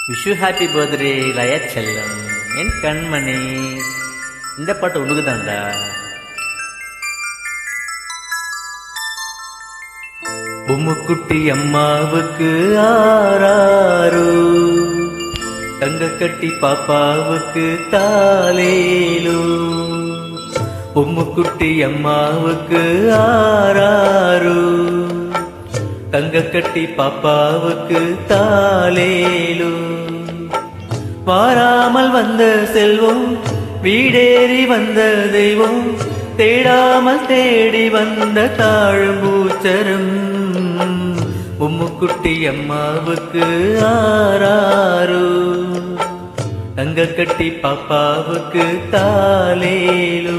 Vishu happy birthday லயா செல்லம் என் கண்மணி இந்த பாட்டு உனக்குதான்டா பொம்முக்குட்டி அம்மாவுக்கு ஆராரோ தங்க கட்டி பாப்பாவுக்கு தாலேலோ பொம்முக்குட்டி அம்மாவுக்கு ஆராரோ தங்க கட்டி பாப்பாவுக்கு தாலேலோ வாராமல் வந்த செல்வம் வீடேறி வந்த தெய்வம் தேடாமல் தேடி வந்த தாழம்பூச்சரம் உம்முக்குட்டி அம்மாவுக்கு ஆராரோ தங்க கட்டி பாப்பாவுக்கு தாலேலோ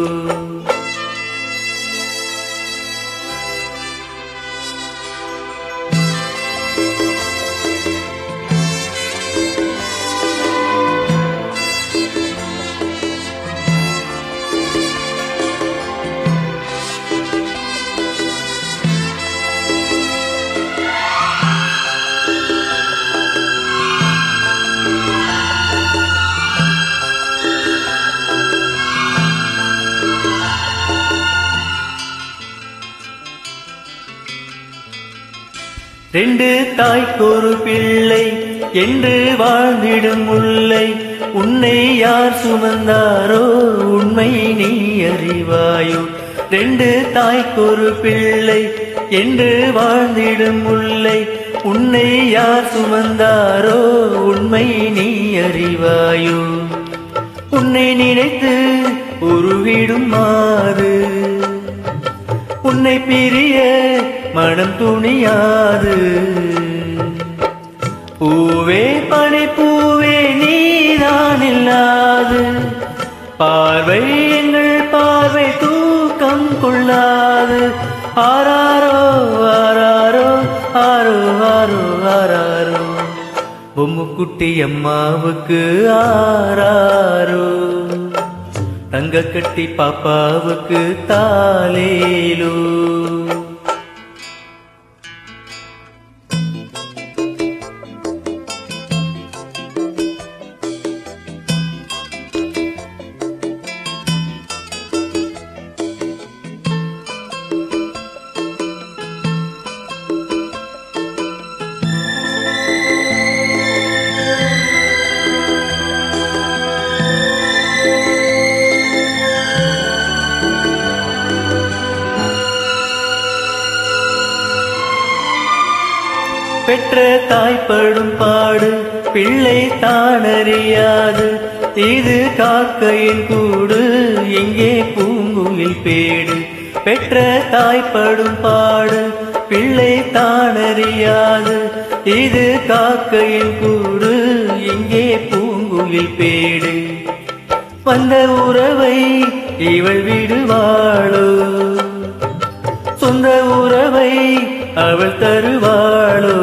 ரெண்டு தாய்க்கொரு பிள்ளை என்று வாழ்ந்திடும் முல்லை உன்னை யார் சுமந்தாரோ உண்மை நீ அறிவாயோ ரெண்டு தாய்க்கொரு பிள்ளை என்று வாழ்ந்திடும் முல்லை உன்னை யார் சுமந்தாரோ உண்மை நீ அறிவாயோ உன்னை நினைத்து உருவிடும் மாறு உன்னை பிரிய மனம் துணியாது பூவே பனி பூவே நீதான் இல்லாது பார்வை எங்கள் பார்வை தூக்கம் கொள்ளாது ஆராரோ ஆராரோ ஆரோ ஆரோ ஆராரோ பொம்முக்குட்டி அம்மாவுக்கு ஆராரோ தங்க கட்டி பாப்பாவுக்கு தாலேலோ பெற்ற தாய்ப்படும் பாடு பிள்ளை தானறியாது இது காக்கையின் கூடு எங்கே பூங்குயில் பேடு பெற்ற தாய்ப்படும் பாடு பிள்ளை தானறியாது இது காக்கையின் கூடு எங்கே பூங்குயில் பேடு வந்த உறவை இவள் விடுவாளோ சொந்த உறவை அவள் தருவாளோ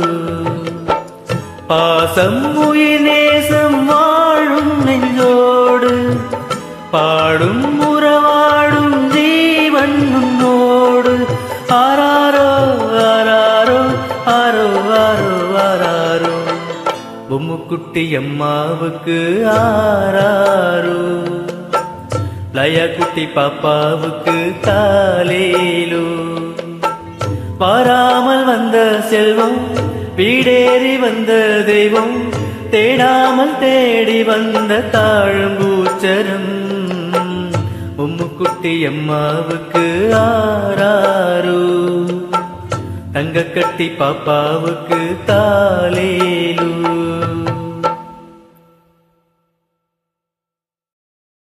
பாசம் உயிர் நேசம் வாழும் நெஞ்சோடு பாடும் உறவாடும் ஜீவன் உன்னோடு ஆராரோ ஆராரோ ஆரோ ஆரோ ஆராரோ பொம்முக்குட்டி அம்மாவுக்கு ஆராரோ லயா குட்டி பாப்பாவுக்கு தாலேலோ வாராமல் வந்த செல்வம் வீடேறி வந்த தெய்வம் தேடாமல் தேடி வந்த தாழம்பூச்சரம் உம்முக்குட்டி அம்மாவுக்கு ஆராரோ தங்க கட்டி பாப்பாவுக்கு தாலேலோ